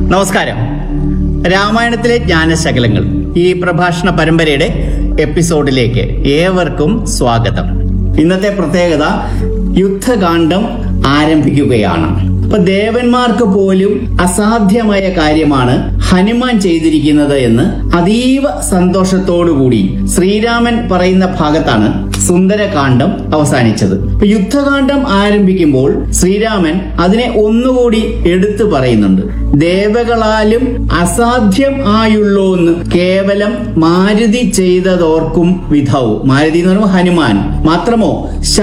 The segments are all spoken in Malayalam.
നമസ്കാരം രാമായണത്തിലെ ജ്ഞാനശകലങ്ങൾ ഈ പ്രഭാഷണ പരമ്പരയുടെ എപ്പിസോഡിലേക്ക് ഏവർക്കും സ്വാഗതം ഇന്നത്തെ പ്രത്യേകത യുദ്ധകാന്ഡം ആരംഭിക്കുകയാണ് അപ്പൊ ദേവന്മാർക്ക് പോലും അസാധ്യമായ കാര്യമാണ് ഹനുമാൻ ചെയ്തിരിക്കുന്നത് എന്ന് അതീവ സന്തോഷത്തോടുകൂടി ശ്രീരാമൻ പറയുന്ന ഭാഗത്താണ് സുന്ദരകാന്ഡം അവസാനിച്ചത് ഇപ്പൊ യുദ്ധകാന്ഡം ആരംഭിക്കുമ്പോൾ ശ്രീരാമൻ അതിനെ ഒന്നുകൂടി എടുത്തു പറയുന്നുണ്ട് ദേവകളാലും അസാധ്യം ആയുള്ളോന്ന് കേവലം മാരുതി ചെയ്തതോർക്കും വിധവും മാരുതി എന്ന് പറയുമ്പോൾ ഹനുമാൻ മാത്രമോ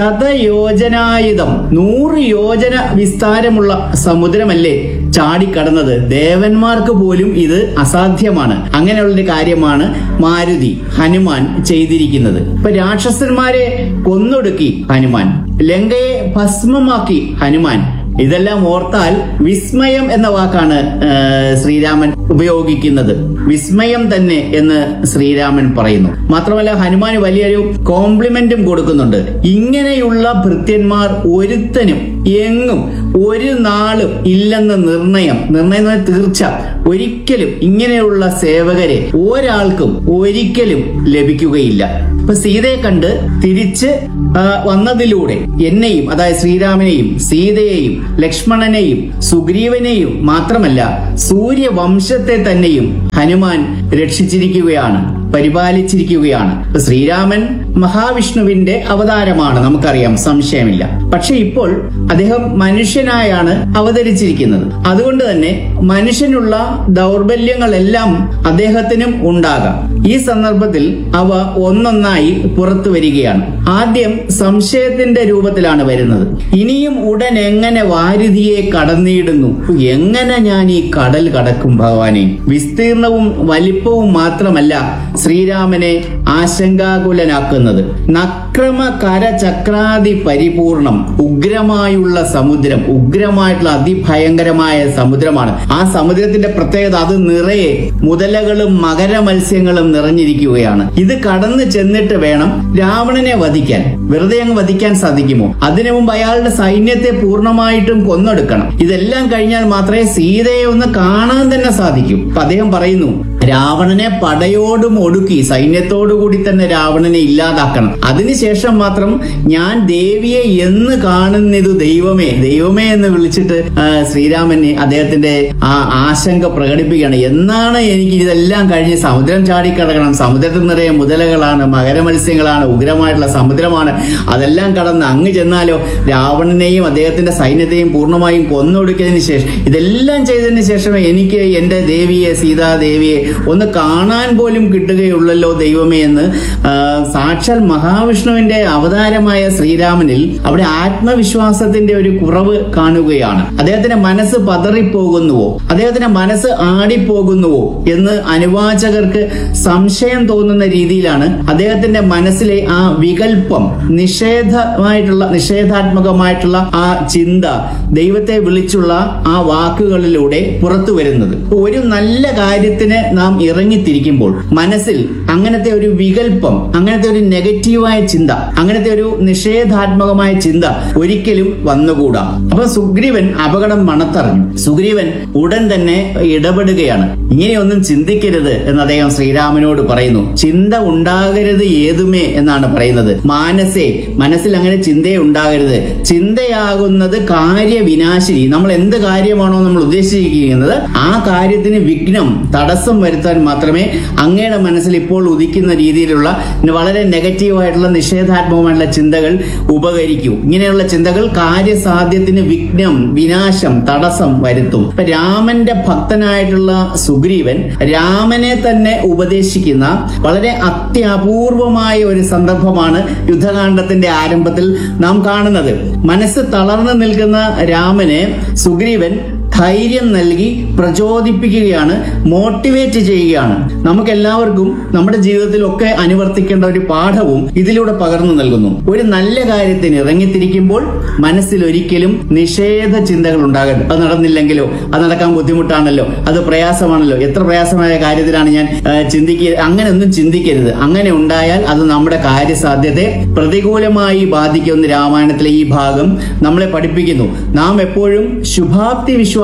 ശതയോജനായുധം നൂറ് യോജന വിസ്താരമുള്ള സമുദ്രമല്ലേ ചാടിക്കടന്നത് ദേവന്മാർക്ക് പോലും ഇത് അസാധ്യമാണ് അങ്ങനെയുള്ളൊരു കാര്യമാണ് മാരുതി ഹനുമാൻ ചെയ്തിരിക്കുന്നത് ഇപ്പൊ രാക്ഷസന്മാരെ കൊന്നൊടുക്കി ഹനുമാൻ ലങ്കയെ ഭസ്മമാക്കി ഹനുമാൻ ഇതെല്ലാം ഓർത്താൽ വിസ്മയം എന്ന വാക്കാണ് ആ, ശ്രീരാമൻ ഉപയോഗിക്കുന്നത് വിസ്മയം തന്നെ എന്ന് ശ്രീരാമൻ പറയുന്നു മാത്രമല്ല ഹനുമാന് വലിയൊരു കോംപ്ലിമെന്റും കൊടുക്കുന്നുണ്ട് ഇങ്ങനെയുള്ള ഭൃത്യന്മാർ ഒരുത്തനും എങ്ങും ഒരു നാളും ഇല്ലെന്ന് നിർണയം നിർണയം എന്ന് പറഞ്ഞാൽ തീർച്ച ഒരിക്കലും ഇങ്ങനെയുള്ള സേവകരെ ഒരാൾക്കും ഒരിക്കലും ലഭിക്കുകയില്ല ഇപ്പൊ സീതയെ കണ്ട് തിരിച്ച് ആ, വന്നതിലൂടെ എന്നെയും അതായത് ശ്രീരാമനെയും സീതയെയും ലക്ഷ്മണനെയും സുഗ്രീവനെയും മാത്രമല്ല സൂര്യവംശത്തെ തന്നെയും ഹനുമാൻ രക്ഷിച്ചിരിക്കുകയാണ് പരിപാലിച്ചിരിക്കുകയാണ് ഇപ്പൊ ശ്രീരാമൻ മഹാവിഷ്ണുവിന്റെ അവതാരമാണ് നമുക്കറിയാം സംശയമില്ല പക്ഷെ ഇപ്പോൾ അദ്ദേഹം മനുഷ്യനായാണ് അവതരിച്ചിരിക്കുന്നത് അതുകൊണ്ട് തന്നെ മനുഷ്യനുള്ള ദൗർബല്യങ്ങളെല്ലാം അദ്ദേഹത്തിനും ഉണ്ടാകാം ഈ സന്ദർഭത്തിൽ അവ ഒന്നൊന്നായി പുറത്തു വരികയാണ് ആദ്യം സംശയത്തിന്റെ രൂപത്തിലാണ് വരുന്നത് ഇനിയും ഉടൻ എങ്ങനെ വാരുതിയെ കടന്നിടുന്നു എങ്ങനെ ഞാൻ ഈ കടൽ കടക്കും ഭഗവാനെ വിസ്തീർണവും വലിപ്പവും മാത്രമല്ല ശ്രീരാമനെ ആശങ്കാകുലനാക്കുന്നത് നക്രമ കരചക്രാതി പരിപൂർണം ഉഗ്രമായുള്ള സമുദ്രം ഉഗ്രമായിട്ടുള്ള അതിഭയങ്കരമായ സമുദ്രമാണ് ആ സമുദ്രത്തിന്റെ പ്രത്യേകത അത് നിറയെ മുതലകളും മകര മത്സ്യങ്ങളും നിറഞ്ഞിരിക്കുകയാണ് ഇത് കടന്നു ചെന്നിട്ട് വേണം രാവണനെ വധിക്കാൻ വെറുതെ അങ്ങ് വധിക്കാൻ സാധിക്കുമോ അതിനു മുമ്പ് അയാളുടെ സൈന്യത്തെ പൂർണ്ണമായിട്ടും കൊന്നൊടുക്കണം ഇതെല്ലാം കഴിഞ്ഞാൽ മാത്രമേ സീതയെ ഒന്ന് കാണാൻ തന്നെ സാധിക്കൂ അപ്പൊ അദ്ദേഹം പറയുന്നു രാവണനെ പടയോടും ഒടുക്കി സൈന്യത്തോടു കൂടി തന്നെ രാവണനെ ഇല്ലാതാക്കണം അതിനുശേഷം മാത്രം ഞാൻ ദേവിയെ എന്ന് കാണുന്നിതു ദൈവമേ ദൈവമേ എന്ന് വിളിച്ചിട്ട് ആ, ശ്രീരാമന് അദ്ദേഹത്തിന്റെ ആ ആശങ്ക പ്രകടിപ്പിക്കുകയാണ് എന്നാണ് എനിക്ക് ഇതെല്ലാം കഴിഞ്ഞ് സമുദ്രം ചാടിക്കടക്കണം സമുദ്രത്തിൽ നിറയെ മുതലകളാണ് മകരമത്സ്യങ്ങളാണ് ഉഗ്രമായിട്ടുള്ള സമുദ്രമാണ് അതെല്ലാം കടന്ന് അങ്ങ് ചെന്നാലോ രാവണനെയും അദ്ദേഹത്തിന്റെ സൈന്യത്തെയും പൂർണ്ണമായും കൊന്നൊടുക്കിയതിന് ശേഷം ഇതെല്ലാം ചെയ്തതിന് ശേഷമേ എനിക്ക് എന്റെ ദേവിയെ സീതാദേവിയെ ഒന്ന് കാണാൻ പോലും കിട്ടുകയുള്ളല്ലോ ദൈവമേ എന്ന് ആ, സാക്ഷാൽ മഹാവിഷ്ണുവിന്റെ അവതാരമായ ശ്രീരാമനിൽ അവിടെ ആത്മവിശ്വാസത്തിന്റെ ഒരു കുറവ് കാണുകയാണ് അദ്ദേഹത്തിന്റെ മനസ്സ് പതറിപ്പോകുന്നുവോ അദ്ദേഹത്തിന്റെ മനസ്സ് ആടിപ്പോകുന്നുവോ എന്ന് അനുവാചകർക്ക് സംശയം തോന്നുന്ന രീതിയിലാണ് അദ്ദേഹത്തിന്റെ മനസ്സിലെ ആ വികല്പം നിഷേധമായിട്ടുള്ള നിഷേധാത്മകമായിട്ടുള്ള ആ ചിന്ത ദൈവത്തെ വിളിച്ചുള്ള ആ വാക്കുകളിലൂടെ പുറത്തു വരുന്നത് ഒരു നല്ല കാര്യത്തിന് നാം ഇറങ്ങിത്തിരിക്കുമ്പോൾ മനസ്സിൽ അങ്ങനത്തെ ഒരു വികല്പം അങ്ങനത്തെ ഒരു നെഗറ്റീവായ ചിന്ത അങ്ങനത്തെ ഒരു നിഷേധാത്മകമായ ചിന്ത ഒരിക്കലും വന്നുകൂടാ അപ്പൊ സുഗ്രീവൻ അപകടം മണത്തറിഞ്ഞു സുഗ്രീവൻ ഉടൻ തന്നെ ഇടപെടുകയാണ് ഇങ്ങനെയൊന്നും ചിന്തിക്കരുത് എന്ന് അദ്ദേഹം ശ്രീരാമനോട് പറയുന്നു ചിന്ത ഉണ്ടാകരുത് ഏതുമേ എന്നാണ് പറയുന്നത് മാനസേ മനസ്സിൽ അങ്ങനെ ചിന്തയെ ഉണ്ടാകരുത് ചിന്തയാകുന്നത് കാര്യവിനാശിനി നമ്മൾ എന്ത് കാര്യമാണോ നമ്മൾ ഉദ്ദേശിച്ചിരിക്കുന്നത് ആ കാര്യത്തിന് വിഘ്നം തടസ്സം വരുത്താൻ മാത്രമേ അങ്ങയുടെ മനസ്സിൽ ഇപ്പോൾ ഉദിക്കുന്ന രീതിയിലുള്ള വളരെ നെഗറ്റീവായിട്ടുള്ള നിഷേധാത്മകമായിട്ടുള്ള ചിന്തകൾ ഉപകരിക്കൂ ഇങ്ങനെയുള്ള ചിന്തകൾ കാര്യസാധ്യത്തിന് വിഘ്നം വിനാശം തടസ്സം വരുത്തും ഇപ്പൊ രാമന്റെ ഭക്തനായിട്ടുള്ള സുഗ്രീവൻ രാമനെ തന്നെ ഉപദേശിക്കുന്ന വളരെ അത്യപൂർവമായ ഒരു സന്ദർഭമാണ് യുദ്ധകാണ്ഡത്തിന്റെ ആരംഭത്തിൽ നാം കാണുന്നത് മനസ്സ് തളർന്നു നിൽക്കുന്ന രാമന് സുഗ്രീവൻ ധൈര്യം നൽകി പ്രചോദിപ്പിക്കുകയാണ് മോട്ടിവേറ്റ് ചെയ്യുകയാണ് നമുക്ക് എല്ലാവർക്കും നമ്മുടെ ജീവിതത്തിലൊക്കെ അനുവർത്തിക്കേണ്ട ഒരു പാഠവും ഇതിലൂടെ പകർന്നു നൽകുന്നു ഒരു നല്ല കാര്യത്തിന് ഇറങ്ങിത്തിരിക്കുമ്പോൾ മനസ്സിൽ ഒരിക്കലും നിഷേധ ചിന്തകൾ ഉണ്ടാകരുത് അത് നടന്നില്ലെങ്കിലോ അത് നടക്കാൻ ബുദ്ധിമുട്ടാണല്ലോ അത് പ്രയാസമാണല്ലോ എത്ര പ്രയാസമായ കാര്യത്തിലാണ് ഞാൻ ചിന്തിക്കുക അങ്ങനെ ഒന്നും ചിന്തിക്കരുത് അങ്ങനെ ഉണ്ടായാൽ അത് നമ്മുടെ കാര്യസാധ്യതയെ പ്രതികൂലമായി ബാധിക്കുമെന്ന് രാമായണത്തിലെ ഈ ഭാഗം നമ്മളെ പഠിപ്പിക്കുന്നു നാം എപ്പോഴും ശുഭാപ്തി വിശ്വാസം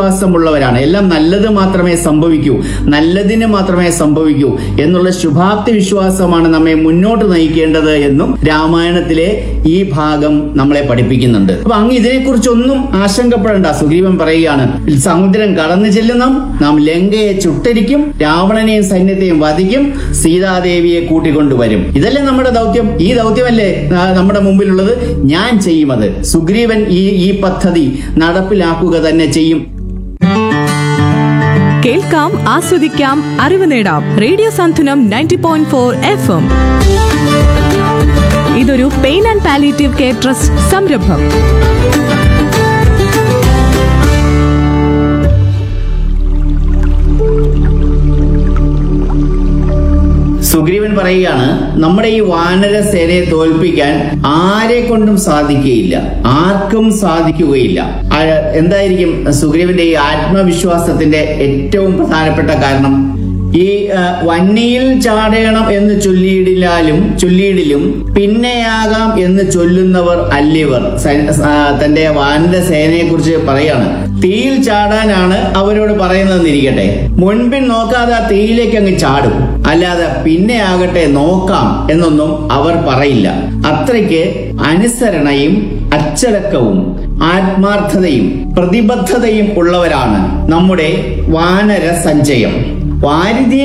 വിശ്വാസമുള്ളവരാണ് എല്ലാം നല്ലത് മാത്രമേ സംഭവിക്കൂ നല്ലതിന് മാത്രമേ സംഭവിക്കൂ എന്നുള്ള ശുഭാപ്തി വിശ്വാസമാണ് നമ്മെ മുന്നോട്ട് നയിക്കേണ്ടത് എന്നും രാമായണത്തിലെ ഈ ഭാഗം നമ്മളെ പഠിപ്പിക്കുന്നുണ്ട് അപ്പൊ അങ്ങ് ഇതിനെക്കുറിച്ചൊന്നും ആശങ്കപ്പെടേണ്ട സുഗ്രീവൻ പറയുകയാണ് സമുദ്രം കടന്നു ചെല്ലുന്ന നാം ലങ്കയെ ചുട്ടരിക്കും രാവണനെയും സൈന്യത്തെയും വധിക്കും സീതാദേവിയെ കൂട്ടിക്കൊണ്ടുവരും ഇതല്ലേ നമ്മുടെ ദൗത്യം ഈ ദൗത്യമല്ലേ ആ, നമ്മുടെ മുമ്പിലുള്ളത് ഞാൻ ചെയ്യുമത് സുഗ്രീവൻ ഈ ഈ പദ്ധതി നടപ്പിലാക്കുക തന്നെ ചെയ്യും കേൾക്കാം ആസ്വദിക്കാം അറിവ് നേടാം radio Santhwanam ninety point four F M ഇതൊരു pain and palliative care trust സംരംഭം സുഗ്രീവൻ പറയുകയാണ് നമ്മുടെ ഈ വാനര സേനയെ തോൽപ്പിക്കാൻ ആരെ കൊണ്ടും സാധിക്കുകയില്ല ആർക്കും സാധിക്കുകയില്ല ആ, എന്തായിരിക്കും സുഗ്രീവന്റെ ഈ ആത്മവിശ്വാസത്തിന്റെ ഏറ്റവും പ്രധാനപ്പെട്ട കാരണം ഈ ആ, വന്നിയിൽ ചാടേണം എന്ന് ചൊല്ലിയിടില്ലാലും ചൊല്ലിയിടിലും പിന്നെയാകാം എന്ന് ചൊല്ലുന്നവർ അല്ലിവർ സൈ- ആ, തന്റെ വാനര സേനയെ കുറിച്ച് പറയാണ് തീയിൽ ചാടാനാണ് അവരോട് പറയുന്നതെന്നിരിക്കട്ടെ മുൻപിൻ നോക്കാതെ ആ തീയിലേക്ക് അങ്ങ് ചാടും അല്ലാതെ പിന്നെ ആകട്ടെ നോക്കാം എന്നൊന്നും അവർ പറയില്ല അത്രയ്ക്ക് അനുസരണയും അച്ചടക്കവും ആത്മാർത്ഥതയും പ്രതിബദ്ധതയും ഉള്ളവരാണ് നമ്മുടെ വാനര സഞ്ചയം വാരിധിയെ